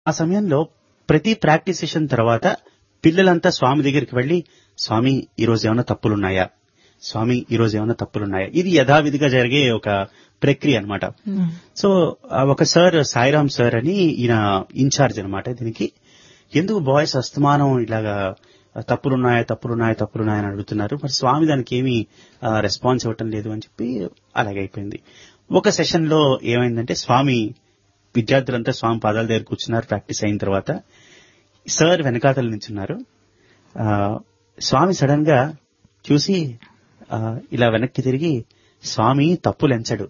ఆ సమయంలో ప్రతి ప్రాక్టీస్ సెషన్ తర్వాత పిల్లలంతా స్వామి దగ్గరికి వెళ్లి స్వామి ఈ రోజు ఏమైనా తప్పులున్నాయా స్వామి ఈ రోజు ఏమైనా తప్పులున్నాయా ఇది యథావిధిగా జరిగే ఒక ప్రక్రియ అన్నమాట సో ఆ ఒక సార్ సాయిరామ్ సార్ అని ఈయన ఇన్ఛార్జ్ అన్నమాట దీనికి ఎందుకు బాయ్స్ అస్తమానం ఇలాగా తప్పులున్నాయా తప్పులున్నాయా తప్పులున్నాయా అని అడుగుతున్నారు మరి స్వామి దానికి ఏమీ రెస్పాన్స్ ఇవ్వటం లేదు అని చెప్పి అలాగే అయిపోయింది ఒక సెషన్ లో ఏమైందంటే స్వామి విద్యార్థులంతా స్వామి పాదాల దగ్గర కూర్చున్నారు ప్రాక్టీస్ అయిన తర్వాత సార్ వెనకాతల నించున్నారు ఆ, స్వామి సడన్ గా చూసి ఆ, ఇలా వెనక్కి తిరిగి స్వామి తప్పులు ఎంచడు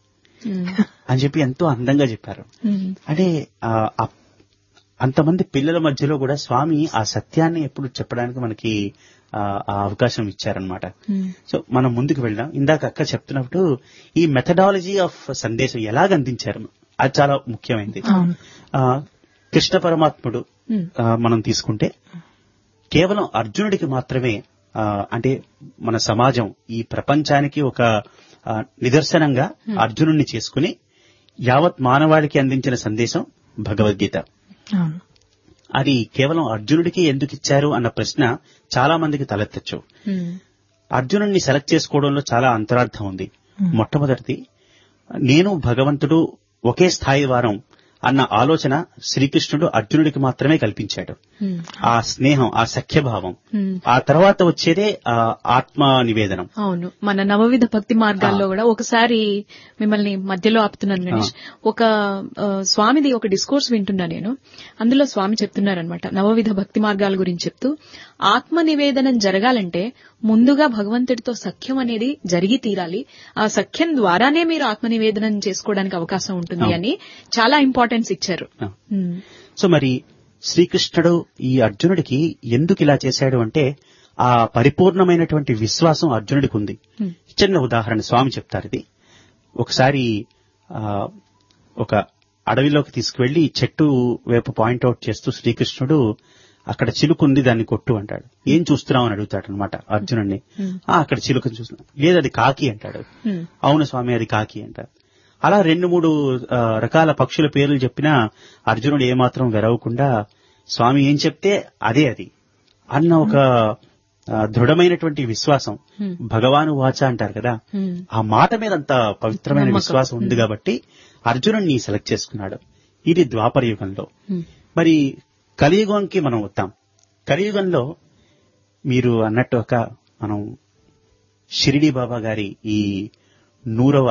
అని చెప్పి ఎంతో అందంగా చెప్పారు అంటే ఆ, ఆ- అంతమంది పిల్లల మధ్యలో కూడా స్వామి ఆ సత్యాన్ని ఎప్పుడు చెప్పడానికి మనకి ఆ, ఆ అవకాశం ఇచ్చారనమాట సో మనం ముందుకు వెళ్దాం ఇందాక అక్క చెప్తున్నప్పుడు ఈ మెథడాలజీ ఆఫ్ సందేశం ఎలాగ అందించారు అది చాలా ముఖ్యమైనది ఆ, కృష్ణ పరమాత్ముడు ఆ, మనం తీసుకుంటే కేవలం అర్జునుడికి మాత్రమే ఆ, అంటే మన సమాజం ఈ ప్రపంచానికి ఒక ఆ, నిదర్శనంగా అర్జునుడిని చేసుకుని యావత్ మానవాళికి అందించిన సందేశం భగవద్గీత అవును అది కేవలం అర్జునుడికి ఎందుకు ఇచ్చారు అన్న ప్రశ్న చాలా మందికి తలెత్తచ్చు అర్జునుడిని సెలెక్ట్ చేసుకోవడంలో చాలా అంతరార్థం ఉంది మొట్టమొదటిది నేను భగవంతుడు ఒకే స్థాయి వారం అన్న ఆలోచన శ్రీకృష్ణుడు అర్జునుడికి మాత్రమే కల్పించాడు ఆ స్నేహం ఆ సఖ్యభావం ఆ తర్వాత వచ్చేదే ఆ ఆత్మ నివేదనం అవును మన నవవిధ భక్తి మార్గాల్లో కూడా ఒకసారి మిమ్మల్ని మధ్యలో ఆపుతున్నాను గణేష్ ఒక ఆ, స్వామిది ఒక డిస్కోర్స్ వింటున్నా నేను అందులో స్వామి చెప్తున్నారనమాట నవవిధ భక్తి మార్గాల గురించి చెప్తూ ఆత్మ నివేదనం జరగాలంటే ముందుగా భగవంతుడితో సఖ్యం అనేది జరిగి తీరాలి ఆ సఖ్యం ద్వారానే మీరు ఆత్మ నివేదనం చేసుకోవడానికి అవకాశం ఉంటుంది అని చాలా ఇంపార్టెన్స్ ఇచ్చారు ఆ. ఉమ్. సో మరి శ్రీకృష్ణుడు ఈ అర్జునుడికి ఎందుకు ఇలా చేశాడు అంటే ఆ పరిపూర్ణమైనటువంటి విశ్వాసం అర్జునుడికి ఉంది చిన్న ఉదాహరణ స్వామి చెప్తారు ఇది ఒకసారి ఆ, ఒక అడవిలోకి తీసుకువెళ్లి చెట్టు వైపు పాయింట్అవుట్ చేస్తూ శ్రీకృష్ణుడు అక్కడ చిలుకుంది దాన్ని కొట్టు అంటాడు ఏం చూస్తున్నావు అని అడుగుతాడు అనమాట అర్జునుడిని "ఆ, అక్కడ చిలుకని చూస్తున్నా లేదు అది కాకి అంటాడు అవును స్వామి అది కాకి అంటారు అలా రెండు మూడు ఆ, రకాల పక్షుల పేర్లు చెప్పినా అర్జునుడు ఏమాత్రం వెరవకుండా స్వామి ఏం చెప్తే అదే అది అన్న ఒక ఆ, దృఢమైనటువంటి విశ్వాసం భగవాను వాచ అంటారు కదా ఆ మాట మీద అంత పవిత్రమైన విశ్వాసం ఉంది కాబట్టి అర్జునుడిని సెలెక్ట్ చేసుకున్నాడు ఇది ద్వాపర యుగంలో మరి కలియుగంకి మనం వద్దాం కలియుగంలో మీరు అన్నట్టు ఒక మనం షిరిడి బాబా గారి ఈ నూరవ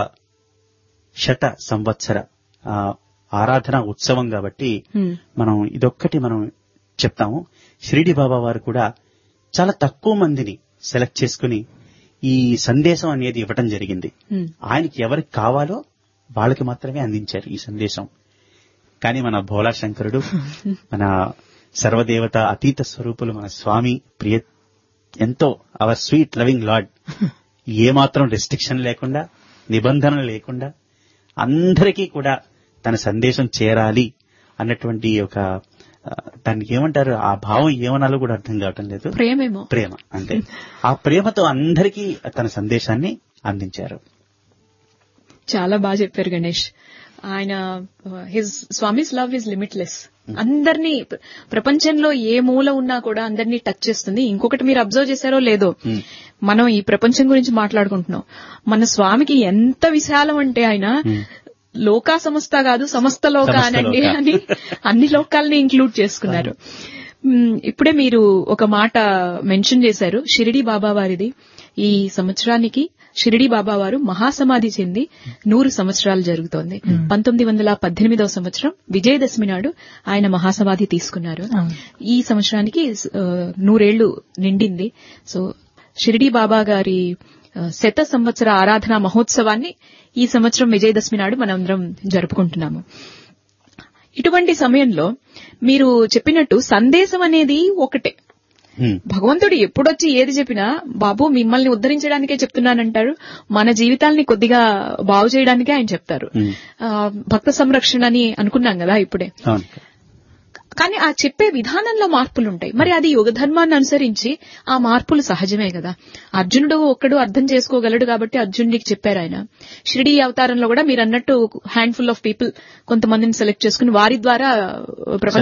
శత సంవత్సర ఆ, ఆరాధన ఉత్సవం కాబట్టి మనం ఇదొక్కటి మనం చెప్తాము షిరిడి బాబా వారు కూడా చాలా తక్కువ మందిని సెలెక్ట్ చేసుకుని ఈ సందేశం అనేది ఇవ్వటం జరిగింది ఆయనకి ఎవరికి కావాలో వాళ్ళకి మాత్రమే అందించారు ఈ సందేశం కానీ మన భోలా శంకరుడు మన సర్వదేవత అతీత స్వరూపులు మన స్వామి ప్రియ ఎంతో అవర్ స్వీట్ లవింగ్ లార్డ్ ఏమాత్రం రెస్ట్రిక్షన్ లేకుండా నిబంధన లేకుండా అందరికీ కూడా తన సందేశం చేరాలి అన్నటువంటి ఒక ఆ, దానికి ఏమంటారు ఆ భావం ఏమనాలో కూడా అర్థం కావటం లేదు ప్రేమేమో ప్రేమ అంటే ఆ ప్రేమతో అందరికీ తన సందేశాన్ని అందించారు చాలా బాగా చెప్పారు గణేష్ ఆయన his Swami's love is limitless అందరినీ ప్ర- ప్రపంచంలో ఏ మూల ఉన్నా కూడా అందరినీ టచ్ చేస్తుంది ఇంకొకటి మీరు అబ్జర్వ్ చేశారో లేదో మనం ఈ ప్రపంచం గురించి మాట్లాడుకుంటున్నాం మన స్వామికి ఎంత విశాలం అంటే ఆయన లోకా సమస్త కాదు సమస్త లోక సమస్త అనండి లోక. అని అన్ని లోకాలని ఇంక్లూడ్ చేసుకున్నారు మ్, ఇప్పుడే మీరు ఒక మాట మెన్షన్ చేశారు షిరిడి బాబా వారిది ఈ సంవత్సరానికి షిరిడి బాబా వారు మహాసమాధి చెంది నూరు సంవత్సరాలు జరుగుతోంది పంతొమ్మిది వందల పద్దెనిమిదవ సంవత్సరం విజయదశమి నాడు ఆయన మహాసమాధి తీసుకున్నారు ఈ సంవత్సరానికి ఆ, నూరేళ్లు నిండింది సో షిరిడి బాబా గారి ఆ, శత సంవత్సర ఆరాధన మహోత్సవాన్ని ఈ సంవత్సరం విజయదశమి నాడు మనందరం జరుపుకుంటున్నాము ఇటువంటి సమయంలో మీరు చెప్పినట్టు సందేశం అనేది ఒకటే హ్మ్. భగవంతుడు ఎప్పుడొచ్చి ఏది చెప్పినా బాబు మిమ్మల్ని ఉద్ధరించడానికే చెప్తున్నానంటారు మన జీవితాల్ని కొద్దిగా బాగు చేయడానికే ఆయన చెప్తారు హ్మ్. ఆ, భక్త సంరక్షణ అని అనుకున్నాం కదా ఇప్పుడే అవును కానీ ఆ చెప్పే విధానంలో మార్పులు ఉంటాయి మరి అది యుగ ధర్మాన్ని అనుసరించి ఆ మార్పులు సహజమే కదా అర్జునుడు ఒక్కడు అర్థం చేసుకోగలడు కాబట్టి అర్జునుడికి చెప్పారు ఆయన షిరిడి అవతారంలో కూడా మీరు అన్నట్టు హ్యాండ్ ఫుల్ ఆఫ్ పీపుల్ కొంతమందిని సెలెక్ట్ చేసుకుని వారి ద్వారా ప్రపంచ